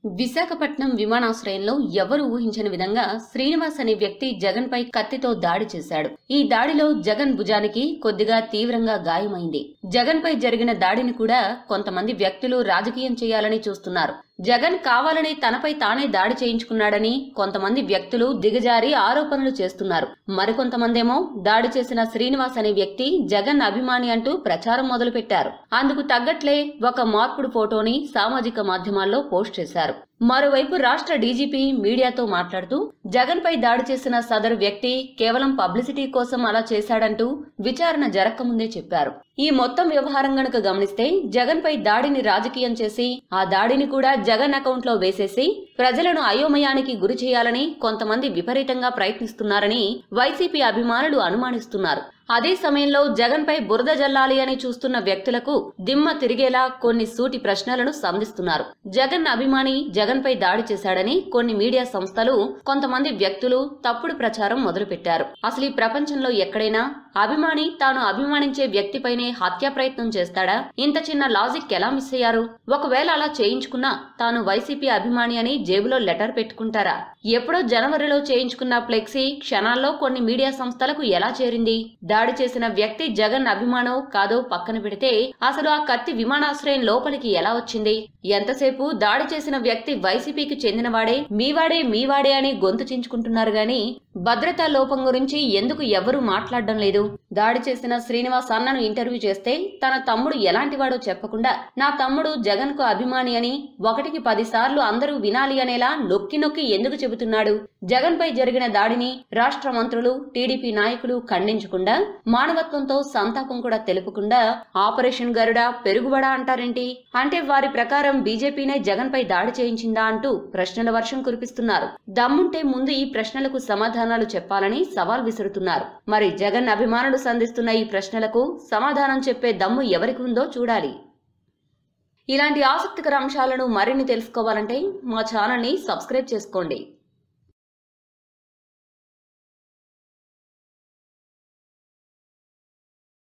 విశాఖపట్నం విమానాశ్రయంలో ఎవరు ఊహించని విధంగా శ్రీనివాస్ అనే వ్యక్తి జగన్ పై కత్తితో దాడి చేశాడు ఈ దాడిలో జగన్ భుజానికి కొద్దిగా తీవ్రంగా గాయమైంది జగన్ పై జరిగిన దాడిని కూడా కొంతమంది వ్యక్తులు రాజకీయం చేయాలని చూస్తున్నారు జగన్ కావాలని తనపై తానే దాడి చేయించుకున్నాడని కొంతమంది వ్యక్తులు దిగజారి ఆరోపణలు చేస్తున్నారు మరికొంతమందేమో దాడి చేసిన శ్రీనివాస్ అనే వ్యక్తి జగన్ అభిమాని అంటూ ప్రచారం మొదలుపెట్టారు అందుకు తగ్గట్లే ఒక మార్పుడు ఫోటోని సామాజిక మాధ్యమాల్లో పోస్ట్ చేశారు మరోవైపు రాష్ట్ర డీజీపీ మీడియాతో మాట్లాడుతూ జగన్ పై దాడి చేసిన సదరు వ్యక్తి కేవలం పబ్లిసిటీ కోసం అలా చేశాడంటూ విచారణ జరక్కముందే చెప్పారు ఈ మొత్తం వ్యవహారం గనుక గమనిస్తే జగన్ పై దాడిని రాజకీయం చేసి ఆ దాడిని కూడా జగన్ అకౌంట్ లో వేసేసి ప్రజలను అయోమయానికి గురి చేయాలని కొంతమంది విపరీతంగా ప్రయత్నిస్తున్నారని వైసీపీ అభిమానులు అనుమానిస్తున్నారు అదే సమయంలో జగన్ పై బురద జల్లాలి అని చూస్తున్న వ్యక్తులకు దిమ్మ తిరిగేలా కొన్ని సూటి ప్రశ్నలను సంధిస్తున్నారు జగన్ అభిమాని జగన్ పై దాడి చేశాడని కొన్ని మీడియా సంస్థలు కొంతమంది వ్యక్తులు తప్పుడు ప్రచారం మొదలుపెట్టారు అసలు ఈ ప్రపంచంలో ఎక్కడైనా అభిమాని తాను అభిమానించే వ్యక్తిపైనే హత్యా ప్రయత్నం చేస్తాడా ఇంత చిన్న లాజిక్ ఎలా మిస్ అయ్యారు ఒకవేళ అలా చేయించుకున్నా తాను వైసీపీ అభిమాని అని జేబులో లెటర్ పెట్టుకుంటారా ఎప్పుడో జనవరిలో చేయించుకున్న ఫ్లెక్సీ క్షణాల్లో కొన్ని మీడియా సంస్థలకు ఎలా చేరింది దాడి చేసిన వ్యక్తి జగన్ అభిమానో కాదో పక్కన పెడితే అసలు ఆ కత్తి విమానాశ్రయం లోపలికి ఎలా వచ్చింది ఎంతసేపు దాడి చేసిన వ్యక్తి వైసీపీకి చెందినవాడే మీవాడే మీవాడే అని గొంతు చించుకుంటున్నారు గాని భద్రతా లోపం గురించి ఎందుకు ఎవరూ మాట్లాడడం లేదు దాడి చేసిన శ్రీనివాస్ అన్నను ఇంటర్వ్యూ చేస్తే తన తమ్ముడు ఎలాంటివాడో చెప్పకుండా నా తమ్ముడు జగన్ కు అభిమాని అని ఒకటికి పది సార్లు అందరూ వినాలి అనేలా నొక్కి నొక్కి ఎందుకు చెబుతున్నాడు జగన్ పై జరిగిన దాడిని రాష్ట్ర మంత్రులు టీడీపీ నాయకులు ఖండించకుండా మానవత్వంతో సంతాపం కూడా తెలుపకుండా ఆపరేషన్ గరుడ పెరుగుబడా అంటారేంటి అంటే వారి ప్రకారం బీజేపీనే జగన్ పై దాడి చేయించిందా అంటూ ప్రశ్నల వర్షం కురిపిస్తున్నారు దమ్ముంటే ముందు ఈ ప్రశ్నలకు సమాధానాలు చెప్పాలని సవాల్ విసురుతున్నారు మరి జగన్ అభిమానులు సంధిస్తున్న ఈ ప్రశ్నలకు సమాధానం చెప్పే దమ్ము ఎవరికి ఉందో చూడాలి ఇలాంటి ఆసక్తికర అంశాలను మరిన్ని తెలుసుకోవాలంటే మా ఛానల్ని సబ్స్క్రైబ్ చేసుకోండి